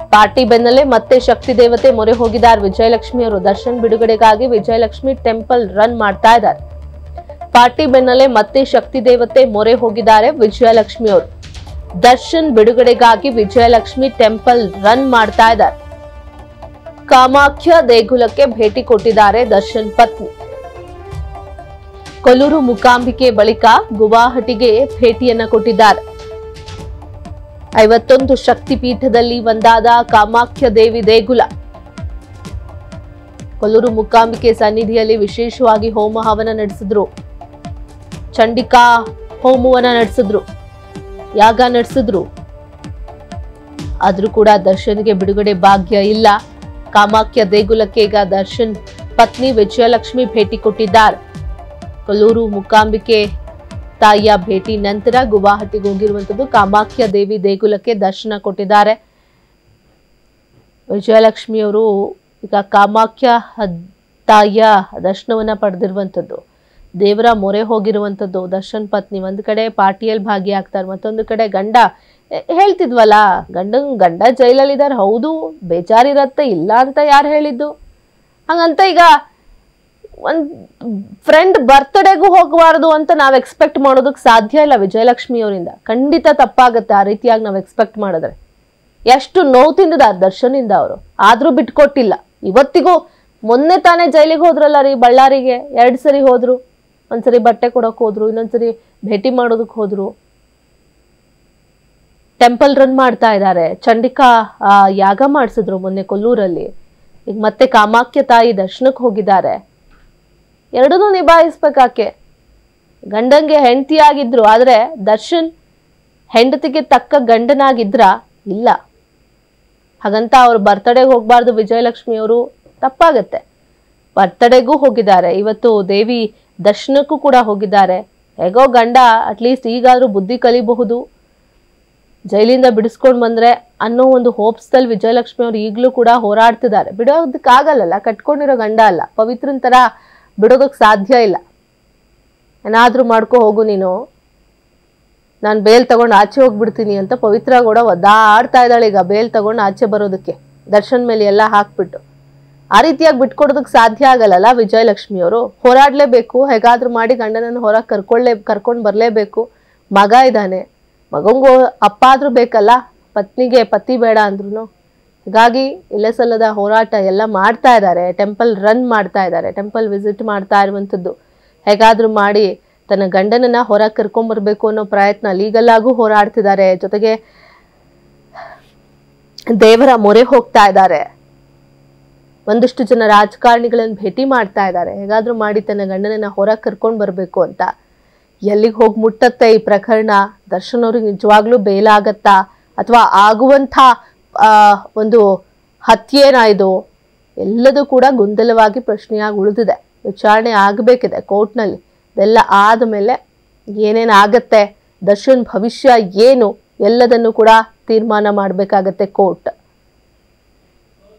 party ಬೆನ್ನಲ್ಲೇ ಮತ್ತೆ ಶಕ್ತಿ ದೇವತೆ ಮೊರೆ ಹೋಗಿದ್ದಾರೆ ವಿಜಯಲಕ್ಷ್ಮಿ ಅವರು ದರ್ಶನ್ ಬಿಡುಗಡೆಗಾಗಿ ವಿಜಯಲಕ್ಷ್ಮಿ ಟೆಂಪಲ್ ರನ್ ಮಾಡ್ತಾ ಇದ್ದಾರೆ ಪಾರ್ಟಿ ಬೆನ್ನಲ್ಲೇ ಮತ್ತೆ ಶಕ್ತಿ ದೇವತೆ ಮೊರೆ ಹೋಗಿದ್ದಾರೆ ವಿಜಯಲಕ್ಷ್ಮಿ ಅವರು ದರ್ಶನ್ ಬಿಡುಗಡೆಗಾಗಿ ವಿಜಯಲಕ್ಷ್ಮಿ ಟೆಂಪಲ್ ರನ್ ಮಾಡ್ತಾ ಇದ್ದಾರೆ ಕಾಮಾಖ್ಯ ದೇಗುಲಕ್ಕೆ ಭೇಟಿ ಕೊಟ್ಟಿದ್ದಾರೆ ದರ್ಶನ್ ಪತ್ನಿ ಕೊಲ್ಲೂರು ಮುಕಾಂಬಿಕೆ ಬಳಿಕ ಗುವಾಹಟಿಗೆ ಭೇಟಿಯನ್ನ ಕೊಟ್ಟಿದ್ದಾರೆ ಐವತ್ತೊಂದು ಶಕ್ತಿಪೀಠದಲ್ಲಿ ಒಂದಾದ ಕಾಮಾಖ್ಯ ದೇವಿ ದೇಗುಲ ಕೊಲ್ಲೂರು ಮುಕಾಂಬಿಕೆ ಸನ್ನಿಧಿಯಲ್ಲಿ ವಿಶೇಷವಾಗಿ ಹೋಮ ಹವನ ನಡೆಸಿದ್ರು ಚಂಡಿಕಾ ಹೋಮವನ್ನ ನಡೆಸಿದ್ರು ಯಾಗ ನಡೆಸಿದ್ರು ಆದ್ರೂ ಕೂಡ ದರ್ಶನ್ಗೆ ಬಿಡುಗಡೆ ಭಾಗ್ಯ ಇಲ್ಲ ಕಾಮಾಖ್ಯ ದೇಗುಲಕ್ಕೆ ಈಗ ದರ್ಶನ್ ಪತ್ನಿ ವಿಜಯಲಕ್ಷ್ಮಿ ಭೇಟಿ ಕೊಟ್ಟಿದ್ದಾರೆ ಕೊಲ್ಲೂರು ಮುಕಾಂಬಿಕೆ ತಾಯಿಯ ಭೇಟಿ ನಂತರ ಗುವಾಹಟಿಗೆ ಹೋಗಿರುವಂತದ್ದು ಕಾಮಾಖ್ಯ ದೇವಿ ದೇಗುಲಕ್ಕೆ ದರ್ಶನ ಕೊಟ್ಟಿದ್ದಾರೆ ವಿಜಯಲಕ್ಷ್ಮಿಯವರು ಈಗ ಕಾಮಾಖ್ಯ ಹ- ತಾಯಿಯ ದರ್ಶನವನ್ನ ಪಡೆದಿರುವಂಥದ್ದು ದೇವರ ಮೊರೆ ಹೋಗಿರುವಂಥದ್ದು ದರ್ಶನ್ ಪತ್ನಿ ಒಂದು ಕಡೆ ಪಾರ್ಟಿಯಲ್ಲಿ ಭಾಗಿಯಾಗ್ತಾರೆ ಮತ್ತೊಂದು ಕಡೆ ಗಂಡ ಎ- ಹೇಳ್ತಿದ್ವಲ್ಲ ಗಂಡ ಗಂಡ ಜೈಲಲ್ಲಿದ್ದಾರೆ ಹೌದು ಬೇಜಾರಿರತ್ತೆ ಇಲ್ಲ ಅಂತ ಯಾರು ಹೇಳಿದ್ದು ಹಂಗಂತ ಈಗ ಒಂದು ಫ್ರೆಂಡ್ ಬರ್ತ್ಡೇಗೂ ಹೋಗಬಾರ್ದು ಅಂತ ನಾವು ಎಕ್ಸ್ಪೆಕ್ಟ್ ಮಾಡೋದಕ್ಕೆ ಸಾಧ್ಯ ಇಲ್ಲ ವಿಜಯಲಕ್ಷ್ಮಿ ಅವರಿಂದ ಖಂಡಿತ ತಪ್ಪಾಗತ್ತೆ ಆ ರೀತಿಯಾಗಿ ನಾವು ಎಕ್ಸ್ಪೆಕ್ಟ್ ಮಾಡಿದ್ರೆ ಎಷ್ಟು ನೋವು ತಿಂದಿದ ದರ್ಶನಿಂದ ಅವರು ಆದ್ರೂ ಬಿಟ್ಕೊಟ್ಟಿಲ್ಲ ಇವತ್ತಿಗೂ ಮೊನ್ನೆ ತಾನೇ ಜೈಲಿಗೆ ಹೋದ್ರಲ್ಲ ರೀ ಬಳ್ಳಾರಿಗೆ ಎರಡು ಸರಿ ಹೋದ್ರು ಒಂದ್ಸರಿ ಬಟ್ಟೆ ಕೊಡಕ್ ಹೋದ್ರು ಇನ್ನೊಂದ್ಸರಿ ಭೇಟಿ ಮಾಡೋದಕ್ಕೆ ಹೋದ್ರು ಟೆಂಪಲ್ ರನ್ ಮಾಡ್ತಾ ಇದ್ದಾರೆ ಚಂಡಿಕಾ ಆ, ಯಾಗ ಮಾಡಿಸಿದ್ರು ಮೊನ್ನೆ ಕೊಲ್ಲೂರಲ್ಲಿ ಈಗ ಮತ್ತೆ ಕಾಮಾಖ್ಯ ತಾಯಿ ದರ್ಶನಕ್ಕೆ ಹೋಗಿದ್ದಾರೆ ಎರಡನ್ನೂ ನಿಭಾಯಿಸ್ಬೇಕಾಕೆ ಗಂಡಂಗೆ ಹೆಂಡತಿಯಾಗಿದ್ರು ಆದ್ರೆ ದರ್ಶನ್ ಹೆಂಡತಿಗೆ ತಕ್ಕ ಗಂಡನಾಗಿದ್ರ ಇಲ್ಲ ಹಾಗಂತ ಅವ್ರ ಬರ್ತಡೆಗೆ ಹೋಗ್ಬಾರ್ದು ವಿಜಯಲಕ್ಷ್ಮಿ ಅವರು ತಪ್ಪಾಗತ್ತೆ ಬರ್ತಡೆಗೂ ಹೋಗಿದ್ದಾರೆ ಇವತ್ತು ದೇವಿ ದರ್ಶನಕ್ಕೂ ಕೂಡ ಹೋಗಿದ್ದಾರೆ ಹೇಗೋ ಗಂಡ ಅಟ್ಲೀಸ್ಟ್ ಈಗಾದ್ರೂ ಬುದ್ಧಿ ಕಲಿಬಹುದು ಜೈಲಿಂದ ಬಿಡಿಸ್ಕೊಂಡು ಬಂದ್ರೆ ಅನ್ನೋ ಒಂದು ಹೋಪ್ಸ್ದಲ್ಲಿ ವಿಜಯಲಕ್ಷ್ಮಿ ಅವರು ಈಗಲೂ ಕೂಡ ಹೋರಾಡ್ತಿದ್ದಾರೆ ಬಿಡೋದಕ್ಕಾಗಲ್ಲಲ್ಲ ಕಟ್ಕೊಂಡಿರೋ ಗಂಡ ಅಲ್ಲ ಪವಿತ್ರನ್ ತರ ಬಿಡೋದಕ್ಕೆ ಸಾಧ್ಯ ಇಲ್ಲ ಏನಾದ್ರೂ ಮಾಡ್ಕೊ ಹೋಗು ನೀನು ನಾನು ಬೇಲ್ ತಗೊಂಡು ಆಚೆ ಹೋಗ್ಬಿಡ್ತೀನಿ ಅಂತ ಪವಿತ್ರ ಕೂಡ ಒದ್ದಾಡ್ತಾ ಇದ್ದಾಳೆ ಈಗ ಬೇಲ್ ತಗೊಂಡು ಆಚೆ ಬರೋದಕ್ಕೆ ದರ್ಶನ್ ಮೇಲೆ ಎಲ್ಲ ಹಾಕ್ಬಿಟ್ಟು ಆ ರೀತಿಯಾಗಿ ಬಿಟ್ಕೊಡೋದಕ್ಕೆ ಸಾಧ್ಯ ಆಗಲ್ಲಲ್ಲ ವಿಜಯಲಕ್ಷ್ಮಿ ಅವರು ಹೋರಾಡ್ಲೇಬೇಕು ಹೇಗಾದ್ರೂ ಮಾಡಿ ಗಂಡನನ್ನು ಹೊರಗೆ ಕರ್ಕೊಳ್ಳೇ ಕರ್ಕೊಂಡು ಬರಲೇಬೇಕು ಮಗ ಇದ್ದಾನೆ ಮಗಂಗೂ ಅಪ್ಪ ಆದ್ರೂ ಬೇಕಲ್ಲ ಪತ್ನಿಗೆ ಪತಿ ಬೇಡ ಅಂದ್ರೂ ಹೀಗಾಗಿ ಇಲ್ಲ ಸಲ್ಲದ ಹೋರಾಟ ಎಲ್ಲ ಮಾಡ್ತಾ ಇದ್ದಾರೆ ಟೆಂಪಲ್ ರನ್ ಮಾಡ್ತಾ ಇದ್ದಾರೆ ಟೆಂಪಲ್ ವಿಸಿಟ್ ಮಾಡ್ತಾ ಇರುವಂಥದ್ದು ಹೇಗಾದ್ರೂ ಮಾಡಿ ತನ್ನ ಗಂಡನನ್ನ ಹೊರಗೆ ಕರ್ಕೊಂಬರ್ಬೇಕು ಅನ್ನೋ ಪ್ರಯತ್ನ ಲೀಗಲ್ ಆಗೂ ಹೋರಾಡ್ತಿದ್ದಾರೆ ಜೊತೆಗೆ ದೇವರ ಮೊರೆ ಹೋಗ್ತಾ ಇದ್ದಾರೆ ಒಂದಷ್ಟು ಜನ ರಾಜಕಾರಣಿಗಳನ್ನು ಭೇಟಿ ಮಾಡ್ತಾ ಇದ್ದಾರೆ ಹೇಗಾದ್ರೂ ಮಾಡಿ ತನ್ನ ಗಂಡನನ್ನ ಹೊರಗೆ ಕರ್ಕೊಂಡು ಬರಬೇಕು ಅಂತ ಎಲ್ಲಿಗೆ ಹೋಗಿ ಮುಟ್ಟತ್ತೆ ಈ ಪ್ರಕರಣ ದರ್ಶನ್ ಅವ್ರಿಗೆ ನಿಜವಾಗ್ಲೂ ಬೇಲಾಗತ್ತಾ ಅಥವಾ ಆಗುವಂಥ ಆ, ಒಂದು ಹತ್ಯೆನಾ ಇದು ಎಲ್ಲದೂ ಕೂಡ ಗೊಂದಲವಾಗಿ ಪ್ರಶ್ನೆಯಾಗಿ ಉಳಿದಿದೆ ವಿಚಾರಣೆ ಆಗಬೇಕಿದೆ ಕೋರ್ಟ್ನಲ್ಲಿ ಇದೆಲ್ಲ ಆದಮೇಲೆ ಏನೇನು ಆಗತ್ತೆ ದರ್ಶನ್ ಭವಿಷ್ಯ ಏನು ಎಲ್ಲದನ್ನು ಕೂಡ ತೀರ್ಮಾನ ಮಾಡಬೇಕಾಗತ್ತೆ ಕೋರ್ಟ್